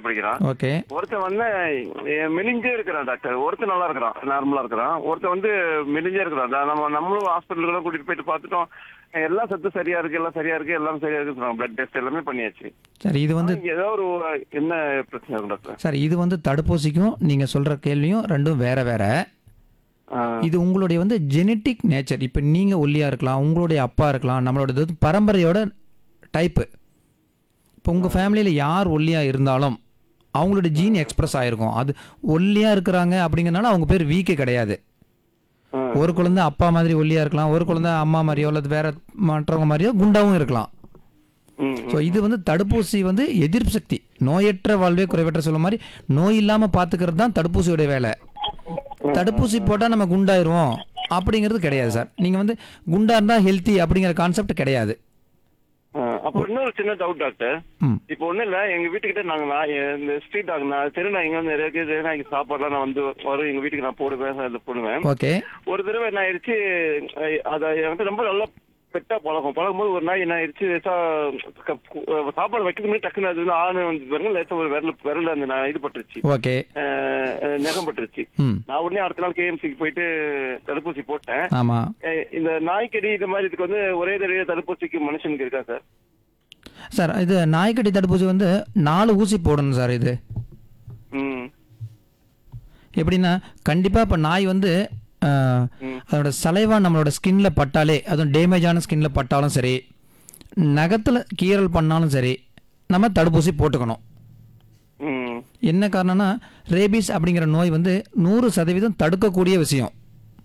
படிக்கிறான் ஓகே ஒருத்தன் வந்து அஹ், மெலிஞ்சே இருக்கிறான் டாக்டர் ஒருத்தன் நல்லா இருக்கிறான் நார்மலா இருக்கிறான் ஒருத்தன் வந்து மெலிஞ்சே இருக்கிறான் அதான் நம்ம நம்மளும் ஹாஸ்பிட்டலுக்கு கூட்டிட்டு போயிட்டு பார்த்துட்டோம் எல்லாம் சத்து சரியா இருக்கு எல்லாம் சரியா இருக்கு எல்லாம் சரியா இருக்கு சொல்றாங்க பிளட் டெஸ்ட் எல்லாமே பண்ணியாச்சு சார் இது வந்து இங்க ஏதோ ஒரு என்ன பிரச்சனை இருக்கும் டாக்டர் சார் இது வந்து தடுப்பூசிக்கும் நீங்கள் சொல்கிற கேள்வியும் ரெண்டும் வேற வேற ஆஹ், இது உங்களுடைய வந்து ஜெனட்டிக் நேச்சர் இப்போ நீங்கள் ஒல்லியாக இருக்கலாம் உங்களுடைய அப்பா இருக்கலாம் நம்மளோட இது வந்து பரம்பரையோட டைப்பு இப்போ உங்கள் ஃபேமிலியில் யார் ஒல்லியாக இருந்தாலும் அவங்களோட ஜீன் எக்ஸ்பிரஸ் ஆகிருக்கும் அது ஒல்லியாக இருக்கிறாங்க அப்படிங்கிறனால அவங்க பேர் வீக்கு கிடையாது ஆஹ், ஒரு குழந்தை அப்பா மாதிரி ஒல்லியாக இருக்கலாம் ஒரு குழந்தை அம்மா மாதிரியோ அல்லது வேற மற்றவங்க மாதிரியோ குண்டாவும் இருக்கலாம் ம், ஸோ இது வந்து தடுப்பூசி வந்து எதிர்ப்பு சக்தி நோயற்ற வாழ்வே குறைவற்ற சொல்ல மாதிரி நோய் இல்லாமல் பார்த்துக்கிறது தான் தடுப்பூசியோட வேலை தடுப்பூசி போட்டால் நம்ம குண்டாயிருவோம் அப்படிங்கிறது கிடையாது சார் நீங்கள் வந்து குண்டா இருந்தால் ஹெல்த்தி அப்படிங்கிற கான்செப்ட் கிடையாது ஆஹ், அப்புறம் இன்னொரு சின்ன டவுட் டாக்டர் ம் இப்போ ஒண்ணும் இல்ல எங்க வீட்டுக்கிட்ட நாங்க நான் இந்த ஸ்ட்ரீட் டாக் நான் தெரு நாய்ங்க வந்து நிறைய பேர் தெரு நாய்க்கு சாப்பாடுலாம் நான் வந்து வரும் எங்க வீட்டுக்கு நான் போடுவேன் அது போடுவேன் ஓகே ஒரு தடவை என்ன ஆயிடுச்சு அஹ் அது எனக்கு ரொம்ப நல்லா பெட்டா பழகும் பழகும் போது ஒரு நாய் என்ன ஆயிடுச்சு லேசா க- கு- சாப்பாடு வைக்கிறது முன்னாடி டக்குன்னு அது வந்து ஆணு வந்து பாருங்க லேசா ஒரு விரல் விரல் அந்த நான் இது பட்டுருச்சு ஓகே அஹ் அஹ் நகம் பட்டுருச்சு ம் நான் உடனே அடுத்த நாள் கேஎம்சிக்கு போயிட்டு தடுப்பூசி போட்டேன் ஆமாம் அஹ் இந்த நாய்க்கடி இந்த மாதிரி இதுக்கு வந்து ஒரே தடவை தடுப்பூசிக்கு மனுஷனுக்கு இருக்கா சார் சார் இது நாய்க்கடி தடுப்பூசி வந்து நாலு ஊசி போடணும் சார் இது ம் எப்படின்னா கண்டிப்பாக இப்போ நாய் வந்து ஆஹ், அதோட சலைவா நம்மளோட ஸ்கின்ல பட்டாலே அதுவும் டேமேஜான ஸ்கின்ல பட்டாலும் சரி நகத்தில் கீறல் பண்ணாலும் சரி நம்ம தடுப்பூசி போட்டுக்கணும் ம் என்ன காரணம்னா ரேபிஸ் அப்படிங்கிற நோய் வந்து நூறு சதவீதம் தடுக்கக்கூடிய விஷயம்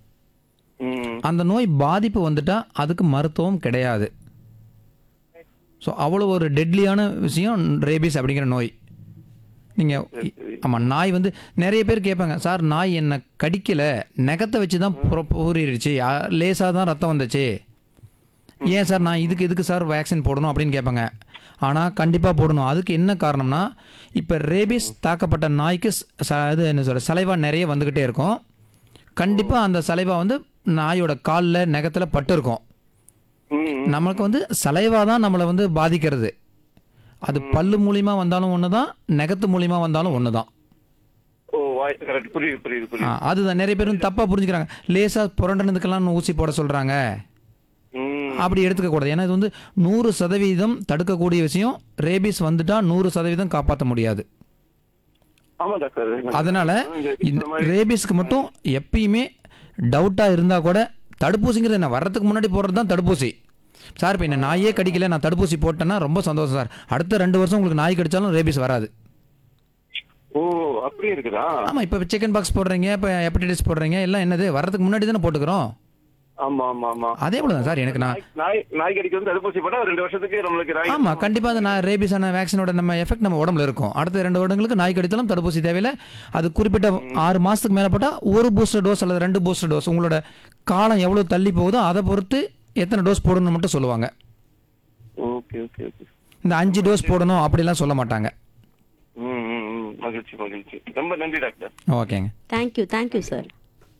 ம் அந்த நோய் பாதிப்பு வந்துட்டா அதுக்கு மருத்துவம் கிடையாது ஸோ அவ்வளோ ஒரு டெட்லியான விஷயம் ரேபிஸ் அப்படிங்கிற நோய் நீங்கள் ஆமாம் நாய் வந்து நிறைய பேர் கேட்பாங்க சார் நாய் என்னை கடிக்கலை நகத்தை வச்சு தான் புற ஊறிடுச்சு லேசாக தான் ரத்தம் வந்துச்சு ஏன் சார் நான் இதுக்கு எதுக்கு சார் வேக்சின் போடணும் அப்படின்னு கேட்பாங்க ஆனால் கண்டிப்பாக போடணும் அதுக்கு என்ன காரணம்னா இப்போ ரேபிஸ் தாக்கப்பட்ட நாய்க்கு ச- ச- இது என்ன சொல்ற சலைவா நிறைய வந்துக்கிட்டே இருக்கும் கண்டிப்பாக அந்த சலைவா வந்து நாயோட காலில் நகத்தில் பட்டு இருக்கும் ம் நமக்கு வந்து சலைவா தான் நம்மளை வந்து பாதிக்கிறது அது பல்லு மூலியமா வந்தாலும் ஒன்று தான் நகத்து மூலியமா வந்தாலும் ஒன்று தான் ஓ வாய் கரெக்ட் புரியுது புரியுது ஆ, புரியுது அதுதான் நிறைய பேர் வந்து தப்பாக புரிஞ்சுக்கிறாங்க லேசாக புரண்டனதுக்கெல்லாம் ஊசி போட சொல்கிறாங்க ம் அப்படி எடுத்துக்க கூடாது ஏன்னா இது வந்து நூறு சதவீதம் தடுக்கக்கூடிய விஷயம் ரேபிஸ் வந்துட்டா நூறு சதவீதம் காப்பாற்ற முடியாது ஆமா டாக்டர் அதனால இந்த- இந்த ரேபிஸ்க்கு மட்டும் எப்பயுமே டவுட்டாக இருந்தால் கூட தடுப்பூசிங்கிறது என்ன வர்றதுக்கு முன்னாடி போடுறது தான் தடுப்பூசி சார் இப்போ என்ன நாயே கடிக்கல நான் தடுப்பூசி போட்டேன்னா ரொம்ப சந்தோஷம் சார் அடுத்த ரெண்டு வருஷம் உங்களுக்கு நாய் கடிச்சாலும் ரேபிஸ் வராது ஓ அப்படி இருக்குதா ஆமாம் இப்போ சிக்கன் பாக்ஸ் போடுறீங்க இப்போ ஹெப்படைட்டிஸ் போடுறீங்க எல்லாம் என்னது வர்றதுக்கு முன்னாடி தானே போட்டுக்கிறோம் ஆமா ஆமா ஆமா அதே போல தான் சார் எனக்கு நான் நாய்- நாய் நாய் கடிக்கு வந்து தடுப்பூசி போட்டா ஒரு ரெண்டு வருஷத்துக்கு நம்மளுக்கு நாய் ஆமாம் கண்டிப்பாக அந்த நான் ரேபிஸான வேக்சினோட நம்ம எஃபெக்ட் நம்ம உடம்புல இருக்கும் அடுத்த ரெண்டு வருடங்களுக்கு நாய் கடித்தாலும் தடுப்பூசி தேவையில்லை அது குறிப்பிட்ட ஆறு மாதத்துக்கு மேலே போட்டால் ஒரு பூஸ்டர் டோஸ் அல்லது ரெண்டு பூஸ்டர் டோஸ் உங்களோட காலம் எவ்வளோ தள்ளி போகுதோ அதை பொறுத்து எத்தனை டோஸ் போடணும்னு மட்டும் சொல்லுவாங்க ஓகே ஓகே ஓகே இந்த அஞ்சு டோஸ் போடணும் அப்படிலாம் சொல்ல மாட்டாங்க ம் ம், ம் மகிழ்ச்சி மகிழ்ச்சி ரொம்ப நன்றி டாக்டர் ஓகேங்க தேங்க்யூ தேங்க்யூ சார்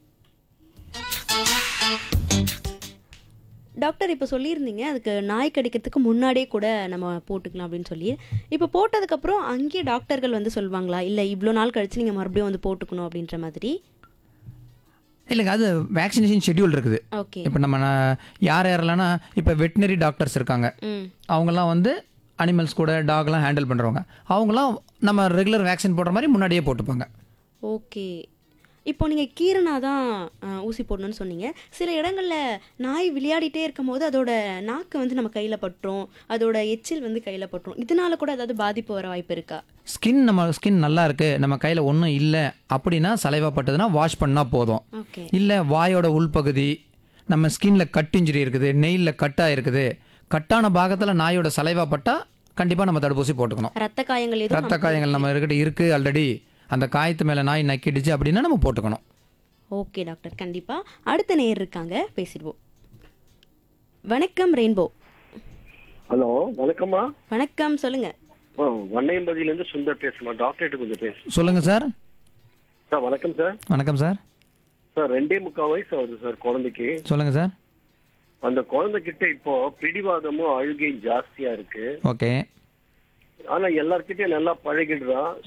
டாக்டர் இப்போ சொல்லியிருந்தீங்க அதுக்கு நாய் கடிக்கிறதுக்கு முன்னாடியே கூட நம்ம போட்டுக்கலாம் அப்படின்னு சொல்லி இப்போ போட்டதுக்கப்புறம் அங்கேயே டாக்டர்கள் வந்து சொல்லுவாங்களா இல்லை இவ்வளோ நாள் கழிச்சு நீங்கள் மறுபடியும் வந்து போட்டுக்கணும் அப்படின்ற மாதிரி இல்லைங்க அது வேக்சினேஷன் ஷெட்யூல் இருக்குது ஓகே இப்போ நம்ம நான் யார் யாரெல்லாம்னா இப்போ வெட்டினரி டாக்டர்ஸ் இருக்காங்க ம் அவங்கெல்லாம் வந்து அனிமல்ஸ் கூட டாக்லாம் ஹேண்டில் பண்ணுறவங்க அவங்களாம் நம்ம ரெகுலர் வேக்சின் போடுற மாதிரி முன்னாடியே போட்டுப்பாங்க ஓகே இப்போ நீங்கள் கீரனா தான் அஹ், ஊசி போடணும்னு சொன்னீங்க சில இடங்களில் நாய் விளையாடிட்டே இருக்கும்போது அதோட நாக்கு வந்து நம்ம கையில் பட்டுரும் அதோட எச்சில் வந்து கையில் பட்டுரும் இதனால கூட ஏதாவது பாதிப்பு வர வாய்ப்பு இருக்கா ஸ்கின் நம்ம ஸ்கின் நல்லா இருக்கு நம்ம கையில் ஒன்றும் இல்லை அப்படின்னா சலைவா பட்டதுன்னா வாஷ் பண்ணால் போதும் ஓகே இல்லை வாயோட உள்பகுதி நம்ம ஸ்கின்ல கட் இன்ஜுரி இருக்குது நெயிலில் கட்டாக இருக்குது கட்டான பாகத்தில் நாயோட சலைவா பட்டால் கண்டிப்பாக நம்ம தடுப்பூசி போட்டுக்கணும் ரத்த காயங்கள் எதுவும் ரத்த காயங்கள் நம்ம இருக்கிட்ட இருக்குது ஆல்ரெடி அந்த காயத்து மேலே நாய் நக்கிடுச்சு அப்படின்னா நம்ம போட்டுக்கணும் ஓகே டாக்டர் கண்டிப்பா அடுத்த நேயர் இருக்காங்க பேசிடுவோம் வணக்கம் ரெயின்போ ஹலோ வணக்கம்மா வணக்கம் சொல்லுங்க ஆ, வண்ணையம்பதியிலேருந்து சுந்தர் பேசுமா டாக்டர்கிட்ட கொஞ்சம் பேசு சொல்லுங்கள் சார் சார் வணக்கம் சார் வணக்கம் சார் சார் ரெண்டே முக்கால் வயசு ஆகுது சார் குழந்தைக்கு சொல்லுங்கள் சார் அந்த குழந்தைகிட்ட இப்போ பிடிவாதமும் அழுகையும் ஜாஸ்தியா இருக்கு ஓகே ஆனா எல்லார்கிட்டயும் நல்லா பழகிடுறான்